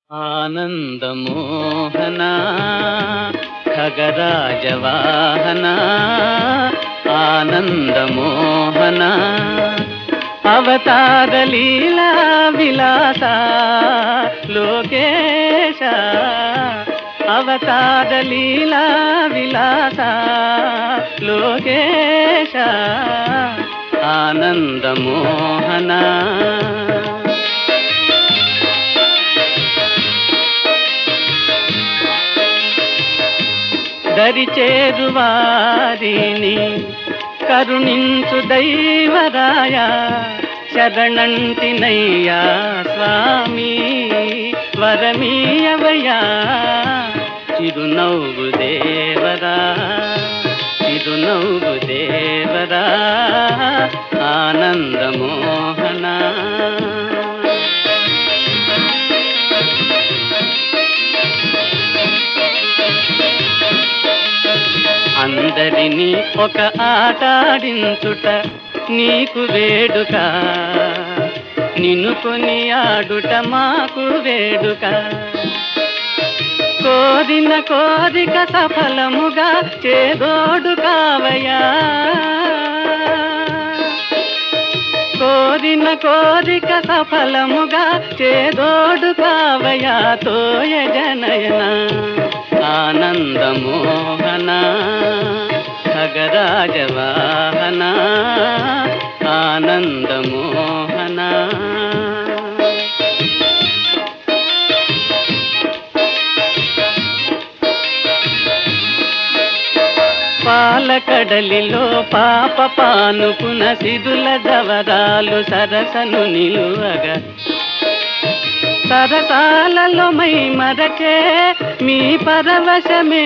ఆనందమోహన ఖగరాజవాహన ఆనందమోహన అవతార లీలా విలాస లోకేశ అవతార లీలా విలాస లోకేశ ఆనందమోహన దరిచేరువారిని కరుణించు దైవరాయ శరణంటినయ్యా స్వామి వరమీయవయ్యా చిరునవ్వు దేవరా చిరునవ్వు దేవరా ఆనందమోహన అందరినీ ఒక ఆటాడించుట నీకు వేడుక నిన్ను కొని ఆడుట మాకు వేడుక కోరిన కోరిక సఫలముగా చేదోడు కావయా కోరిన కోరిక సఫలముగా చేదోడు కావయా తోయ జనయన ఆనందమోహన ఖగరాజవాహన ఆనందమోహన పాలకడలిలో పాప పానుకున సిరుల జవరాలు సరసను నిలువగా సరసాలలో my మరచే me పరవశమే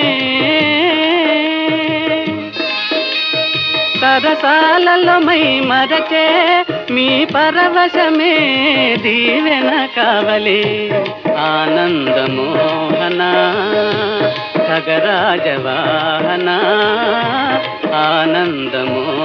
సరసాలలో my మరచే me పరవశమే Deevena కావలే ఆనందమోహన ఖగరాజవాహన ఆనందమోహన